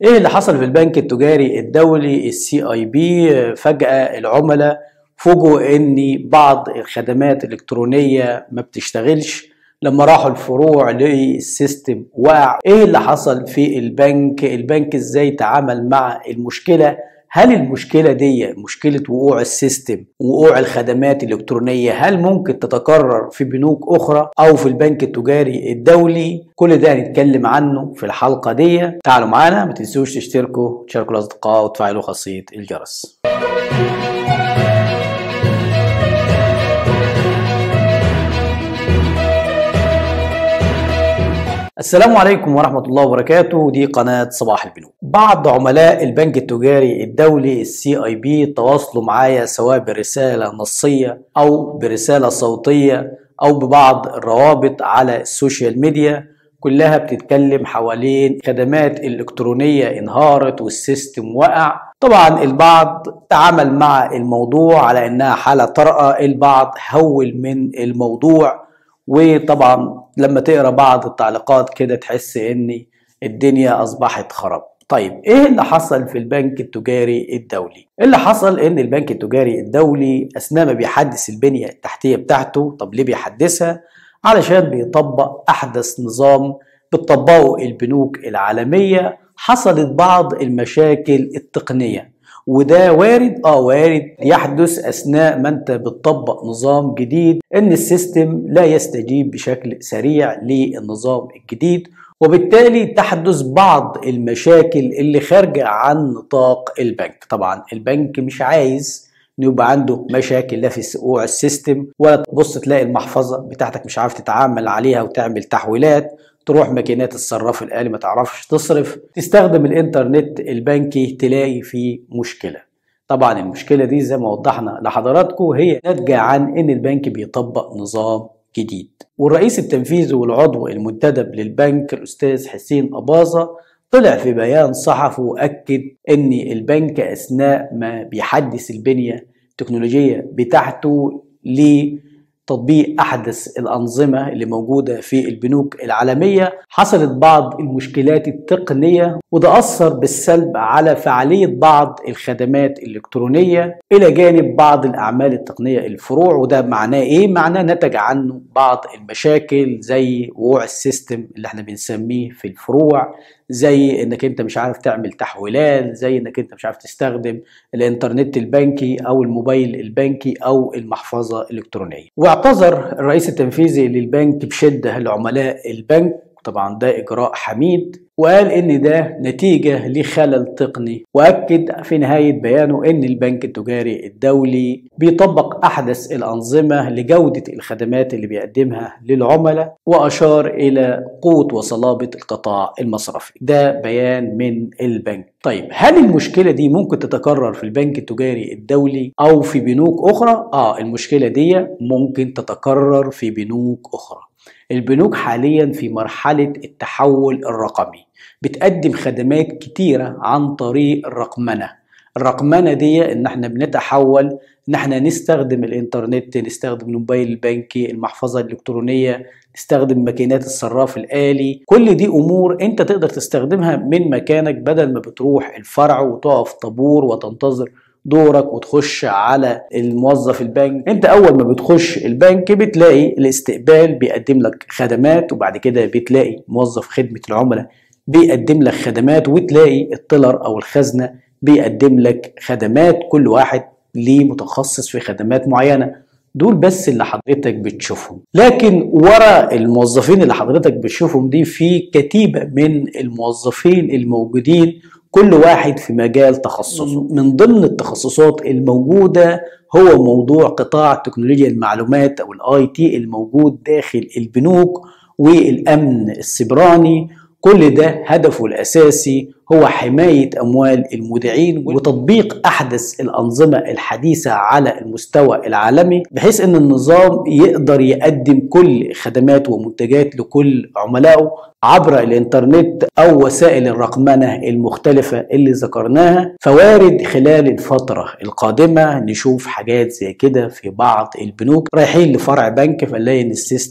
ايه اللي حصل في البنك التجاري الدولي السي اي بي فجأة العملاء فوجئوا ان بعض الخدمات الالكترونية ما بتشتغلش لما راحوا الفروع للسيستم وقع ايه اللي حصل في البنك البنك ازاي تعامل مع المشكلة هل المشكلة دي مشكلة وقوع السيستم وقوع الخدمات الإلكترونية هل ممكن تتكرر في بنوك أخرى أو في البنك التجاري الدولي كل ده هنتكلم عنه في الحلقة دي تعالوا معانا ما تنسوش تشتركوا تشاركوا الأصدقاء وتفعلوا خاصية الجرس السلام عليكم ورحمة الله وبركاته دي قناة صباح البنوك بعض عملاء البنك التجاري الدولي السي اي بي تواصلوا معايا سواء برسالة نصية أو برسالة صوتية أو ببعض الروابط على السوشيال ميديا كلها بتتكلم حوالين خدمات الإلكترونية انهارت والسيستم وقع طبعا البعض تعامل مع الموضوع على انها حالة طارئة البعض هول من الموضوع وطبعا لما تقرا بعض التعليقات كده تحس ان الدنيا اصبحت خراب طيب ايه اللي حصل في البنك التجاري الدولي اللي حصل ان البنك التجاري الدولي اثناء ما بيحدث البنيه التحتيه بتاعته طب ليه بيحدثها علشان بيطبق احدث نظام بتطبقه البنوك العالميه حصلت بعض المشاكل التقنيه وده وارد اه وارد يحدث اثناء ما انت بتطبق نظام جديد ان السيستم لا يستجيب بشكل سريع للنظام الجديد وبالتالي تحدث بعض المشاكل اللي خارجه عن نطاق البنك طبعا البنك مش عايز انه يبقى عنده مشاكل لا في وقوع السيستم ولا تبص تلاقي المحفظه بتاعتك مش عارف تتعامل عليها وتعمل تحويلات تروح ماكينات الصراف الآلي ما تعرفش تصرف تستخدم الإنترنت البنكي تلاقي فيه مشكلة طبعا المشكلة دي زي ما وضحنا لحضراتكم هي ناتجة عن إن البنك بيطبق نظام جديد والرئيس التنفيذي والعضو المنتدب للبنك الأستاذ حسين أباظة طلع في بيان صحفي وأكد إن البنك أثناء ما بيحدث البنية التكنولوجية بتاعته ليه تطبيق احدث الانظمه اللي موجوده في البنوك العالميه حصلت بعض المشكلات التقنيه وده اثر بالسلب على فعاليه بعض الخدمات الالكترونيه الى جانب بعض الاعمال التقنيه الفروع وده معناه ايه معناه نتج عنه بعض المشاكل زي وقوع السيستم اللي احنا بنسميه في الفروع زي انك انت مش عارف تعمل تحويلات زي انك انت مش عارف تستخدم الانترنت البنكي او الموبايل البنكي او المحفظه الالكترونيه واعتذر الرئيس التنفيذي للبنك بشده لعملاء البنك طبعا ده اجراء حميد وقال ان ده نتيجة لخلل تقني واكد في نهاية بيانه ان البنك التجاري الدولي بيطبق احدث الانظمة لجودة الخدمات اللي بيقدمها للعملاء واشار الى قوة وصلابة القطاع المصرفي ده بيان من البنك طيب هل المشكلة دي ممكن تتكرر في البنك التجاري الدولي او في بنوك اخرى اه المشكلة دي ممكن تتكرر في بنوك اخرى البنوك حاليا في مرحلة التحول الرقمي بتقدم خدمات كتيرة عن طريق الرقمنة الرقمنة دي ان احنا بنتحول ان احنا نستخدم الانترنت نستخدم الموبايل البنكي المحفظة الالكترونية نستخدم ماكينات الصراف الآلي كل دي أمور أنت تقدر تستخدمها من مكانك بدل ما بتروح الفرع وتقف طابور وتنتظر دورك وتخش على الموظف البنك انت اول ما بتخش البنك بتلاقي الاستقبال بيقدم لك خدمات وبعد كده بتلاقي موظف خدمة العملاء بيقدم لك خدمات وتلاقي التلر او الخزنة بيقدم لك خدمات كل واحد ليه متخصص في خدمات معينة دول بس اللي حضرتك بتشوفهم لكن ورا الموظفين اللي حضرتك بتشوفهم دي في كتيبة من الموظفين الموجودين كل واحد في مجال تخصصه من ضمن التخصصات الموجودة هو موضوع قطاع تكنولوجيا المعلومات او الاي تي الموجود داخل البنوك والامن السبراني كل ده هدفه الاساسي هو حماية أموال المودعين وتطبيق أحدث الأنظمة الحديثة على المستوى العالمي بحيث أن النظام يقدر يقدم كل خدمات ومنتجات لكل عملائه عبر الإنترنت أو وسائل الرقمنة المختلفة اللي ذكرناها فوارد خلال الفترة القادمة نشوف حاجات زي كده في بعض البنوك رايحين لفرع بنك فنلاقي إن السيستم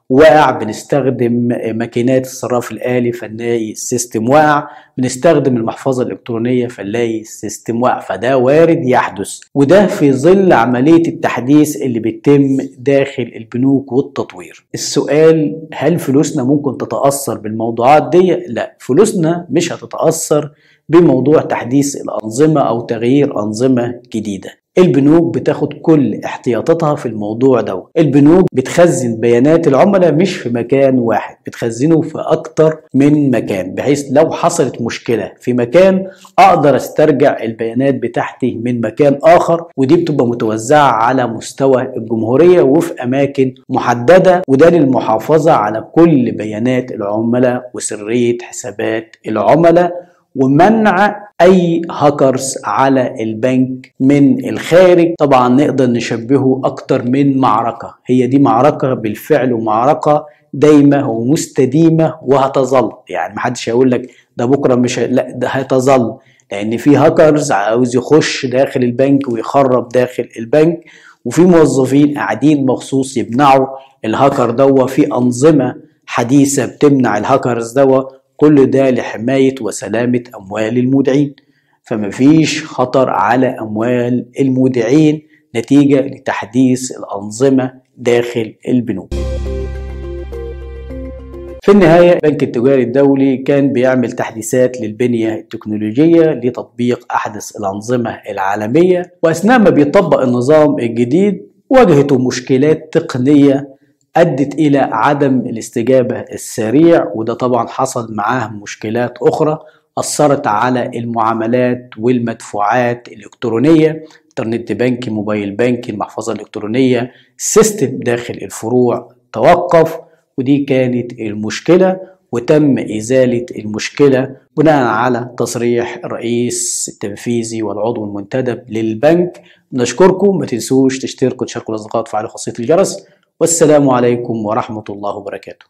واقع بنستخدم ماكينات الصراف الآلي فنلاقي السيستم واقع بنستخدم المحفظة الإلكترونية فنلاقي السيستم واقع فده وارد يحدث وده في ظل عملية التحديث اللي بتتم داخل البنوك والتطوير السؤال هل فلوسنا ممكن تتأثر بالموضوعات دي؟ لا فلوسنا مش هتتأثر بموضوع تحديث الأنظمة أو تغيير أنظمة جديدة البنوك بتاخد كل احتياطاتها في الموضوع ده البنوك بتخزن بيانات العملاء مش في مكان واحد بتخزنه في اكتر من مكان بحيث لو حصلت مشكلة في مكان اقدر استرجع البيانات بتاعتي من مكان اخر ودي بتبقى متوزعة على مستوى الجمهورية وفي اماكن محددة وده للمحافظة على كل بيانات العملاء وسرية حسابات العملاء ومنع اي هاكرز على البنك من الخارج طبعا نقدر نشبهه اكتر من معركة هي دي معركة بالفعل ومعركة دايمة ومستديمة وهتظل يعني محدش هيقول لك ده بكرة مش لا ده هتظل لان في هاكرز عاوز يخش داخل البنك ويخرب داخل البنك وفي موظفين قاعدين مخصوص يمنعوا الهاكر دوا في انظمة حديثة بتمنع الهاكرز دوا كل ده لحماية وسلامة أموال المودعين فمفيش خطر على أموال المودعين نتيجة لتحديث الأنظمة داخل البنوك في النهاية البنك التجاري الدولي كان بيعمل تحديثات للبنية التكنولوجية لتطبيق أحدث الأنظمة العالمية وأثناء ما بيطبق النظام الجديد واجهته مشكلات تقنية أدت إلى عدم الاستجابة السريع وده طبعا حصل معاه مشكلات أخرى أثرت على المعاملات والمدفوعات الإلكترونية انترنت بنكي موبايل بنكي المحفظة الإلكترونية السيستم داخل الفروع توقف ودي كانت المشكلة وتم إزالة المشكلة بناء على تصريح الرئيس التنفيذي والعضو المنتدب للبنك نشكركم ما تنسوش تشتركوا تشاركوا الأصدقاء وتفعلوا خاصية الجرس والسلام عليكم ورحمة الله وبركاته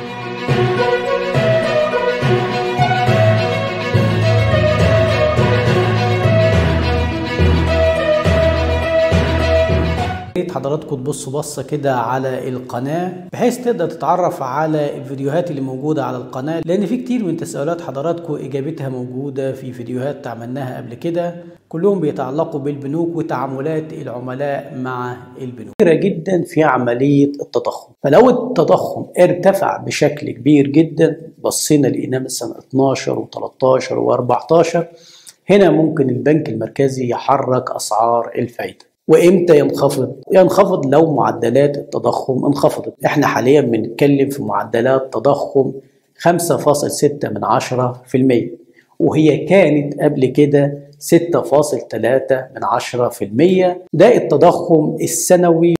ريت حضراتكم تبصوا بصة كده على القناة بحيث تقدر تتعرف على الفيديوهات اللي موجودة على القناة لأن في كتير من تساؤلات حضراتكم إجابتها موجودة في فيديوهات عملناها قبل كده كلهم بيتعلقوا بالبنوك وتعاملات العملاء مع البنوك كبيرة جدا في عملية التضخم فلو التضخم ارتفع بشكل كبير جدا بصينا لقيناه مثلا 12 و13 و14 هنا ممكن البنك المركزي يحرك أسعار الفايدة وامتى ينخفض؟ ينخفض لو معدلات التضخم انخفضت، احنا حاليا بنتكلم في معدلات تضخم 5.6 من 10% وهي كانت قبل كده 6.3 من 10% ده التضخم السنوي